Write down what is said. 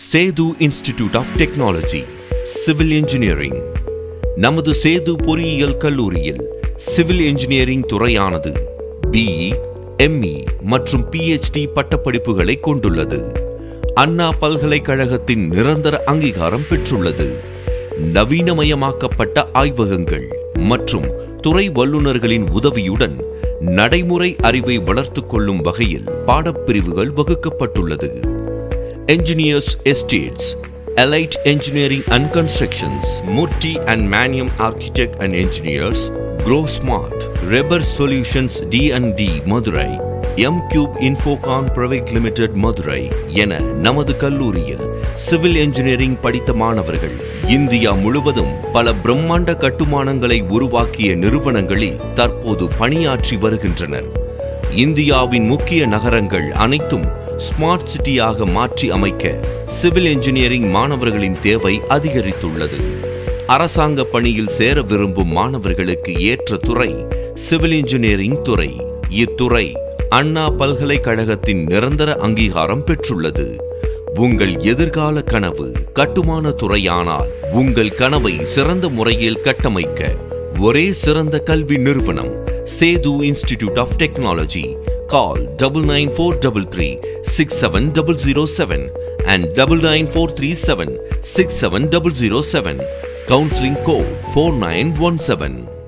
Setu Institute of Technology civil engineering நமது சேது பொறியியல் கல்லூரியில் சிவில் இன்ஜினியரிங் துறையானது பிஇ எம்இ மற்றும் பிஹெச்டி பட்டப்படிப்புகளை கொண்டுள்ளது அண்ணா பல்கலைக்கழகத்தின் நிரந்தர அங்கீகாரம் பெற்றுள்ளது நவீனமயமாக்கப்பட்ட ஆய்வகங்கள் மற்றும் துறை வல்லுநர்களின் உதவியுடன் நடைமுறை அறிவை வளர்த்துக் கொள்ளும் வகையில் பாடப்பிரிவுகள் வகுக்கப்பட்டுள்ளது engineers estates Allied Engineering and Constructions, Murti and Maniam Architect and Engineers, Grow Smart, Reber Solutions D&D Madurai, M Cube Infocon Private Limited Madurai என நமது கல்லூரியில் சிவில் இன்ஜினியரிங் படித்த மாணவர்கள் இந்தியா முழுவதும் பல பிரம்மாண்ட கட்டுமானங்களை உருவாக்கிய நிறுவனங்களில் தற்போது பணியாற்றி வருகின்றனர் இந்தியாவின் முக்கிய நகரங்கள் அனைத்தும் ஸ்மார்ட் சிட்டியாக மாற்றி அமைக்க சிவில் இன்ஜினியரிங் மாணவர்களின் தேவை அதிகரித்துள்ளது அரசாங்க பணியில் சேர விரும்பும் மாணவர்களுக்கு ஏற்ற துறை சிவில் இன்ஜினியரிங் துறை இத்துறை அண்ணா பல்கலைக்கழகத்தின் நிரந்தர அங்கீகாரம் பெற்றுள்ளது உங்கள் எதிர்கால கனவு கட்டுமான துறையானால் உங்கள் கனவை சிறந்த முறையில் கட்டமைக்க ஒரே சிறந்த கல்வி நிறுவனம் Sethu Institute of Technology call double nine four double three six seven double zero seven and double nine four three seven six seven double zero seven counselling code four nine one seven